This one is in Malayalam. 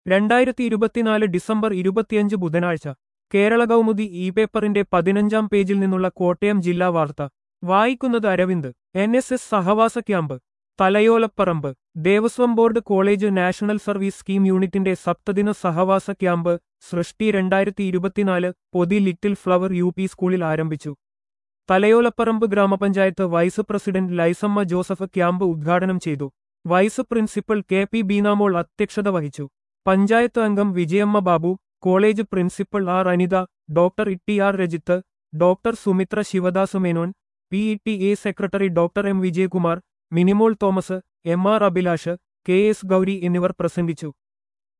രണ്ടായിരത്തി ഇരുപത്തിനാല് ഡിസംബർ ഇരുപത്തിയഞ്ച് ബുധനാഴ്ച കേരള കൗമുദി ഇ പേപ്പറിന്റെ പതിനഞ്ചാം പേജിൽ നിന്നുള്ള കോട്ടയം ജില്ലാ വാർത്ത വായിക്കുന്നത് അരവിന്ദ് എൻ എസ് എസ് സഹവാസ camp Thalayolaparambu Devaswom board college national service scheme യൂണിറ്റിന്റെ സപ്തദിന സഹവാസ ക്യാമ്പ് സൃഷ്ടി രണ്ടായിരത്തി ഇരുപത്തിനാല് പൊതി ലിറ്റിൽ ഫ്ലവർ യു പി സ്കൂളിൽ ആരംഭിച്ചു Thalayolaparambu grama panchayat vice president Lisamma Joseph camp ഉദ്ഘാടനം ചെയ്തു vice principal K P Beenamol അധ്യക്ഷത വഹിച്ചു പഞ്ചായത്ത് അംഗം Vijayamma Babu college principal R Anitha doctor E R Rajith doctor Sumitra Sivadas Menon P E T A secretary doctor M Vijayakumar Minimol Thomas M R Abhilash K S Gauri എന്നിവർ പ്രസംഗിച്ചു